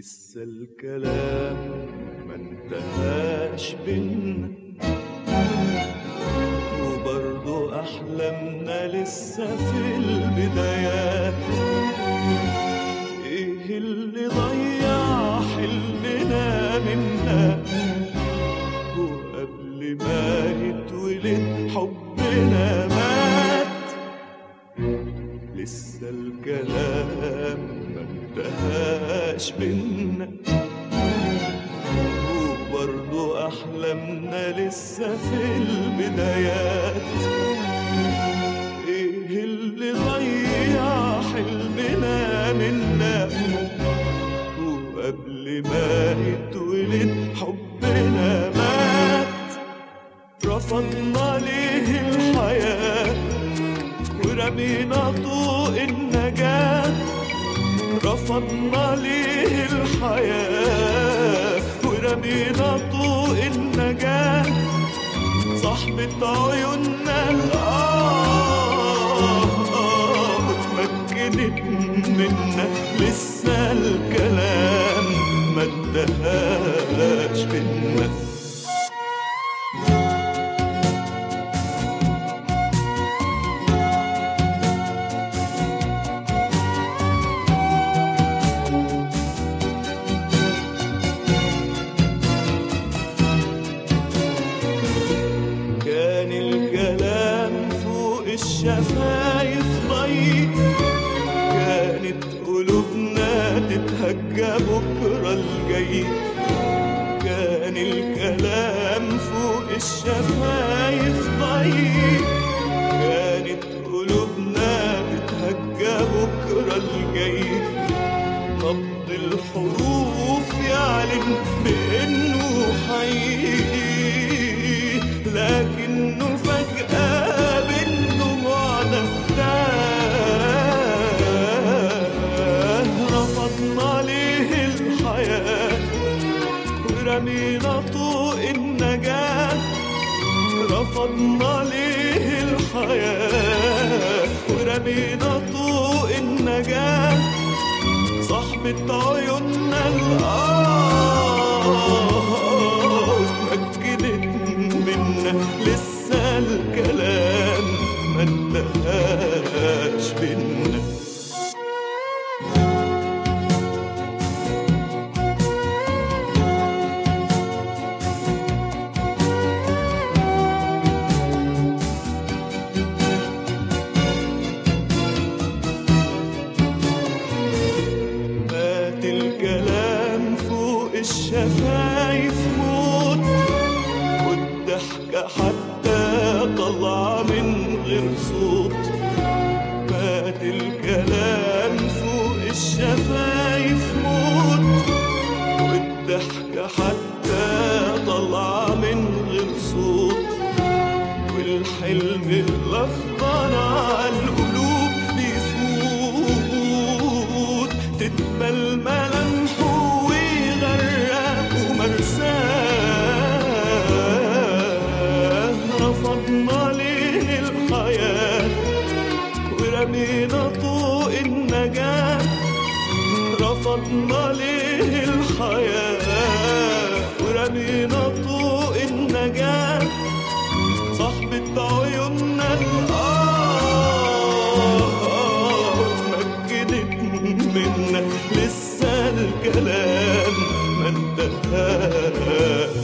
لسه الكلام ما انتهاش بينا وبرضه أحلامنا لسه في البدايات إيه اللي ضيع حلمنا منا وقبل ما يتولد حبنا مات لسه الكلام ما انتهاش بينا وبرضه أحلامنا لسه في البدايات إيه اللي ضيع حلمنا منا وقبل ما يتولد حبنا مات رفضنا ليه الحياة ورمينا طوق النجاة رفضنا ليه الحياة ورمينا طوق النجاة صاحبة عيوننا الآه اتمكنت منا لسه الكلام ما انتهاش بينا كان الكلام فوق الشفايف ضيق كانت قلوبنا تتهجى بكرة الجاي كان الكلام فوق الشفايف ضيق كانت قلوبنا تتهجى بكرة الجاي نبض الحروف يعلن بإنه حقيقي لكنه فجأة بالدموعنا تاه رفضنا ليه الحياة ورمينا طوق النجاة رفضنا ليه الحياة ورمينا طوق النجاة صاحبة عيوننا الآه اتمكنت منا لسه الكلام ما انتهاش بينا مات الكلام فوق الشفايف موت والضحكة حتى طلع من غير صوت مات الكلام فوق الشفايف موت والضحكة حتى طلع من غير صوت والحلم الأخضر على القلوب بيفوت تتمل ملامحه ويغرق ومرساه رفضنا ليه الحياة ورمينا طوق النجاة رفضنا ليه الحياة ورمينا طوق النجاة صاحبة عيوننا الآه اتمكنت منا لسه الكلام ما انتهاش